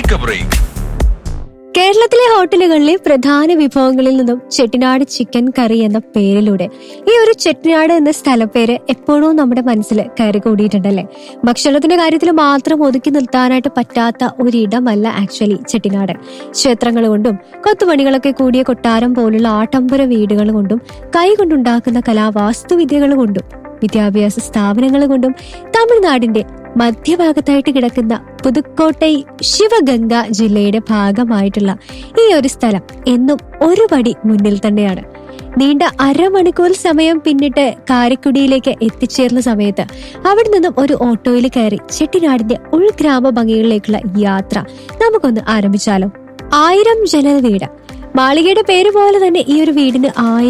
take A break കേരളത്തിലെ ഹോട്ടലുകളിലെ പ്രധാന വിഭവങ്ങളിൽ നിന്നും ചെട്ടിനാട് ചിക്കൻ കറി എന്ന പേരിലൂടെ ഈ ഒരു ചെട്ടിനാട് എന്ന സ്ഥലപ്പേര് എപ്പോഴും നമ്മുടെ മനസ്സിൽ കയറി കൂടിയിട്ടുണ്ടല്ലേ ഭക്ഷണത്തിന്റെ കാര്യത്തിൽ മാത്രം ഒതുക്കി നിർത്താനായിട്ട് പറ്റാത്ത ഒരിടമല്ല ആക്ച്വലി ചെട്ടിനാട് ക്ഷേത്രങ്ങൾ കൊണ്ടും കൊത്തുപണികളൊക്കെ കൂടിയ കൊട്ടാരം പോലുള്ള ആഡംബര വീടുകൾ കൊണ്ടും കൈകൊണ്ടുണ്ടാക്കുന്ന കലാവാസ്തുവിദ്യകൾ കൊണ്ടും വിദ്യാഭ്യാസ സ്ഥാപനങ്ങൾ കൊണ്ടും തമിഴ്നാടിന്റെ മധ്യഭാഗത്തായിട്ട് കിടക്കുന്ന പുതുക്കോട്ടൈ ശിവഗംഗ ജില്ലയുടെ ഭാഗമായിട്ടുള്ള ഈ ഒരു സ്ഥലം എന്നും ഒരു പടി മുന്നിൽ തന്നെയാണ് നീണ്ട അരമണിക്കൂർ സമയം പിന്നിട്ട് കാരക്കുടിയിലേക്ക് എത്തിച്ചേർന്ന സമയത്ത് അവിടെ നിന്നും ഒരു ഓട്ടോയിൽ കയറി ചെട്ടിനാടിന്റെ ഉൾഗ്രാമ ഭംഗികളിലേക്കുള്ള യാത്ര നമുക്കൊന്ന് ആരംഭിച്ചാലോ ആയിരം ജനൽ വീട് മാളികയുടെ പേര് പോലെ തന്നെ ഈ ഒരു വീടിന് ആയിരം